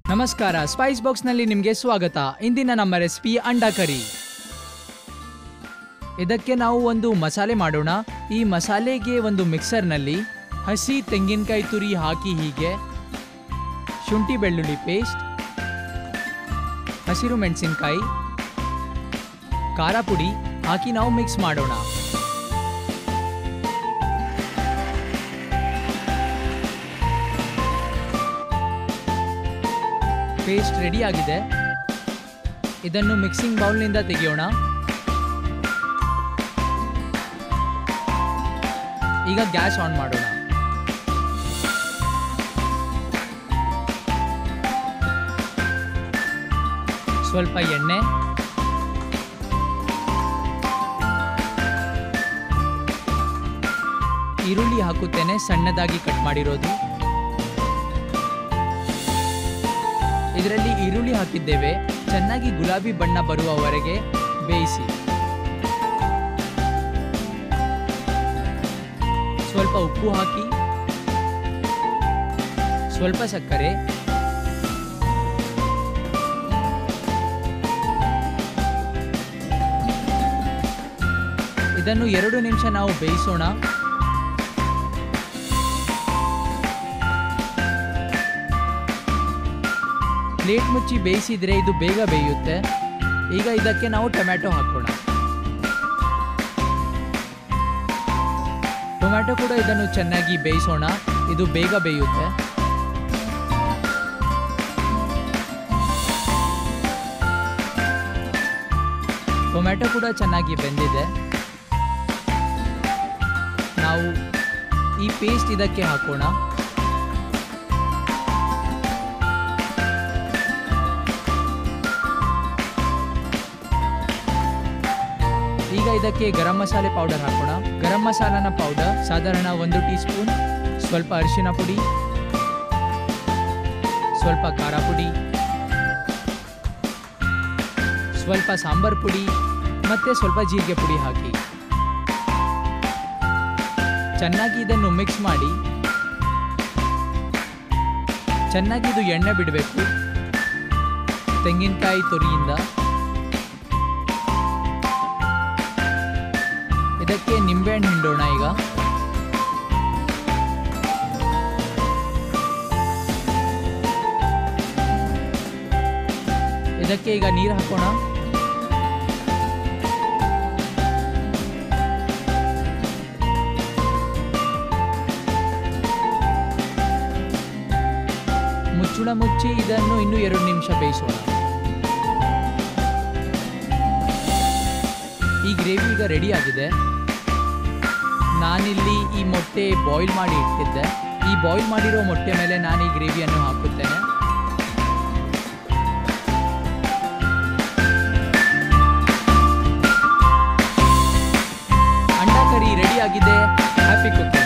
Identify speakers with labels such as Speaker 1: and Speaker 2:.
Speaker 1: ನಮಸ್ಕಾರ ಸ್ಪೈಸ್ ಬಾಕ್ಸ್ನಲ್ಲಿ ನಿಮಗೆ ಸ್ವಾಗತ ಇಂದಿನ ನಮ್ಮ ರೆಸಿಪಿ ಅಂಡ ಕರಿ ಇದಕ್ಕೆ ನಾವು ಒಂದು ಮಸಾಲೆ ಮಾಡೋಣ ಈ ಮಸಾಲೆಗೆ ಒಂದು ಮಿಕ್ಸರ್ನಲ್ಲಿ ಹಸಿ ತೆಂಗಿನಕಾಯಿ ತುರಿ ಹಾಕಿ ಹೀಗೆ ಶುಂಠಿ ಬೆಳ್ಳುಳ್ಳಿ ಪೇಸ್ಟ್ ಹಸಿರು ಮೆಣಸಿನಕಾಯಿ ಖಾರ ಪುಡಿ ಹಾಕಿ ನಾವು ಮಿಕ್ಸ್ ಮಾಡೋಣ ಪೇಸ್ಟ್ ರೆಡಿ ಆಗಿದೆ ಇದನ್ನು ಮಿಕ್ಸಿಂಗ್ ಬೌಲ್ನಿಂದ ತೆಗೆಯೋಣ ಈಗ ಗ್ಯಾಸ್ ಆನ್ ಮಾಡೋಣ ಸ್ವಲ್ಪ ಎಣ್ಣೆ ಈರುಳ್ಳಿ ಹಾಕುತ್ತೇನೆ ಸಣ್ಣದಾಗಿ ಕಟ್ ಮಾಡಿರೋದು ಇದರಲ್ಲಿ ಈರುಳ್ಳಿ ಹಾಕಿದ್ದೇವೆ ಚೆನ್ನಾಗಿ ಗುಲಾಬಿ ಬಣ್ಣ ಬರುವವರೆಗೆ ಬೇಯಿಸಿ ಸ್ವಲ್ಪ ಉಪ್ಪು ಹಾಕಿ ಸ್ವಲ್ಪ ಸಕ್ಕರೆ ಇದನ್ನು ಎರಡು ನಿಮಿಷ ನಾವು ಬೇಯಿಸೋಣ ಪ್ಲೇಟ್ ಮುಚ್ಚಿ ಬೇಯಿಸಿದ್ರೆ ಇದು ಬೇಗ ಬೇಯುತ್ತೆ ಈಗ ಇದಕ್ಕೆ ನಾವು ಟೊಮ್ಯಾಟೊ ಹಾಕೋಣ ಟೊಮ್ಯಾಟೊ ಕೂಡ ಇದನ್ನು ಚೆನ್ನಾಗಿ ಬೇಯಿಸೋಣ ಇದು ಬೇಗ ಬೇಯುತ್ತೆ ಟೊಮ್ಯಾಟೊ ಕೂಡ ಚೆನ್ನಾಗಿ ಬೆಂದಿದೆ ನಾವು ಈ ಪೇಸ್ಟ್ ಇದಕ್ಕೆ ಹಾಕೋಣ ಈಗ ಇದಕ್ಕೆ ಗರಂ ಮಸಾಲೆ ಪೌಡರ್ ಹಾಕೋಣ ಗರಂ ಮಸಾಲಾನ ಪೌಡರ್ ಸಾಧಾರಣ ಒಂದು ಟೀ ಸ್ಪೂನ್ ಸ್ವಲ್ಪ ಅರಿಶಿನ ಪುಡಿ ಸ್ವಲ್ಪ ಖಾರ ಪುಡಿ ಸ್ವಲ್ಪ ಸಾಂಬಾರ್ ಪುಡಿ ಮತ್ತೆ ಸ್ವಲ್ಪ ಜೀರಿಗೆ ಪುಡಿ ಹಾಕಿ ಚೆನ್ನಾಗಿ ಇದನ್ನು ಮಿಕ್ಸ್ ಮಾಡಿ ಚೆನ್ನಾಗಿ ಇದು ಎಣ್ಣೆ ಬಿಡಬೇಕು ತೆಂಗಿನಕಾಯಿ ತುರಿಯಿಂದ ಇದಕ್ಕೆ ನಿಂಬೆಹಣ್ಣು ಹಿಂಡೋಣ ಈಗ ಇದಕ್ಕೆ ಈಗ ನೀರು ಹಾಕೋಣ ಮುಚ್ಚುಳ ಮುಚ್ಚಿ ಇದನ್ನು ಇನ್ನೂ ಎರಡು ನಿಮಿಷ ಬೇಯಿಸೋಣ ಈ ಗ್ರೇವಿ ಈಗ ರೆಡಿ ಆಗಿದೆ ನಾನಿಲ್ಲಿ ಈ ಮೊಟ್ಟೆ ಬಾಯ್ಲ್ ಮಾಡಿ ಇಟ್ಟಿದ್ದೆ ಈ ಬಾಯ್ಲ್ ಮಾಡಿರೋ ಮೊಟ್ಟೆ ಮೇಲೆ ನಾನು ಈ ಗ್ರೇವಿಯನ್ನು ಹಾಕುತ್ತೇನೆ ಅಂಡಾ ಕರಿ ರೆಡಿ ಆಗಿದೆ ಹ್ಯಾಪಿ ಕುಕ್